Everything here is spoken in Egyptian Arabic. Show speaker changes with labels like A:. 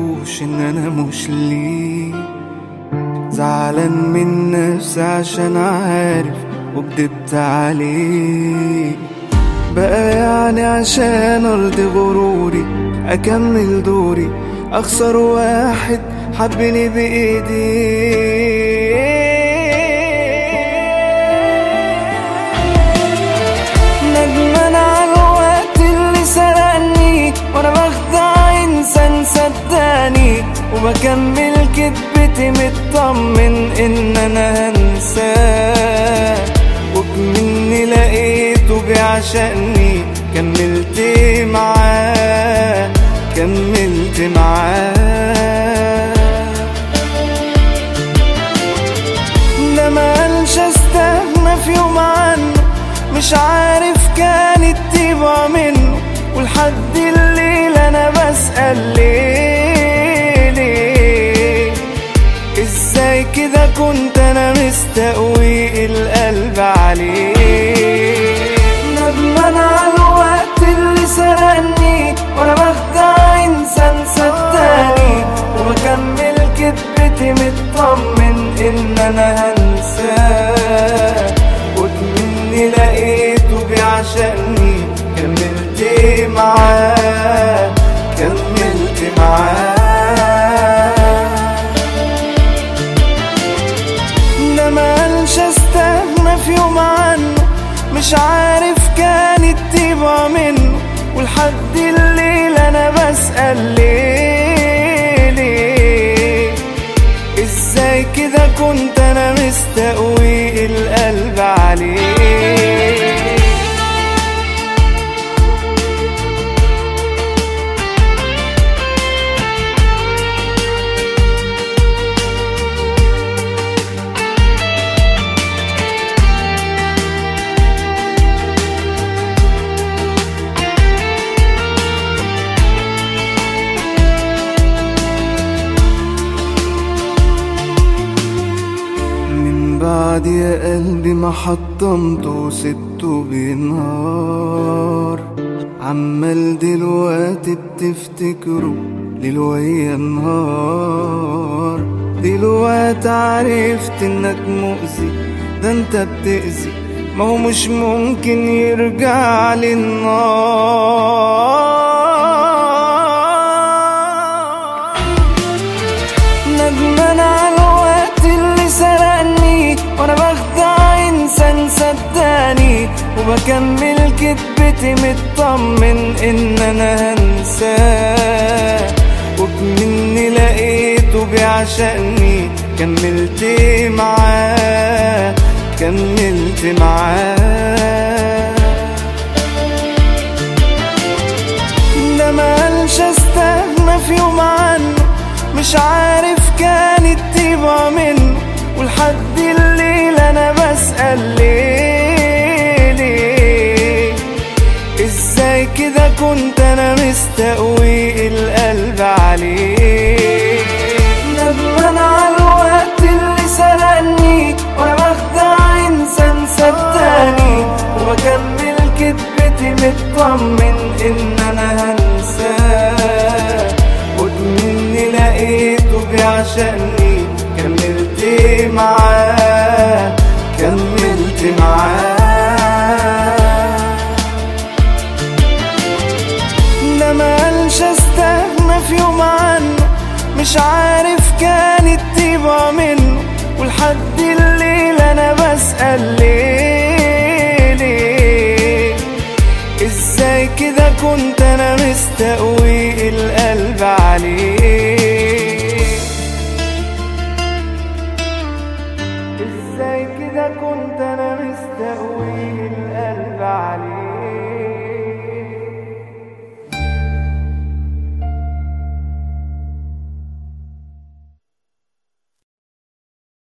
A: قالوش ان انا مش ليه زعلان من نفسي عشان عارف وكدبت عليه بقى يعني عشان ارضي غروري اكمل دوري اخسر واحد حبني بايدي ندمان على الوقت اللي سرقني وانا بخدع انسان صدقني وبكمل كدبتي مطمن ان انا هنساه وكمني لقيته بيعشقني كملت معاه كملت معاه ده ما قالش استغنى في يوم عنه مش عارف كانت تبقى منه ولحد الليل انا بسأل ليه ليه ازاي كده كنت انا مستقوي القلب عليه ندمان على الوقت اللي سرقني وانا بخدع انسان صدقني وبكمل كدبتي مطمن ان انا هنساه وكمني لقيته بيعشقني كملت معاه كملت معاه ده ما قالش استغنى في يوم عنه مش عارف كانت تبقى منه ولحد الليل انا بسأل ليه ليه ازاي كده كنت انا مستقوي القلب عليه من بعد يا قلبي ما حطمته وسبته بينهار عمال دلوقتي بتفتكره ليل ويا نهار دلوقتي عرفت انك مؤذي ده انت بتأذي ما هو مش ممكن يرجع للنار ندمان على الوقت اللي سرقني وانا بخدع انسان صدقني وبكمل كدبتي مطمن ان انا هنساه وكمني لقيته بيعشقني كملت معاه كملت معاه ده ما قالش استغنى في يوم عنه مش عارف كانت تبقى منه ولحد الليل انا بسأل ليه ليه ازاي كده كنت انا مستقوي القلب عليه ندمان على الوقت اللي سرقني وانا بخدع انسان صدقني وبكمل كدبتي مطمن ان انا هنساه وكمني لقيته بيعشقني كملت معاه كملت معاه ده ما قالش استغنى في يوم عنه مش عارف كانت تبقى منه ولحد الليل انا بسأل ليه ليه ازاي كده كنت انا مستقوي القلب عليه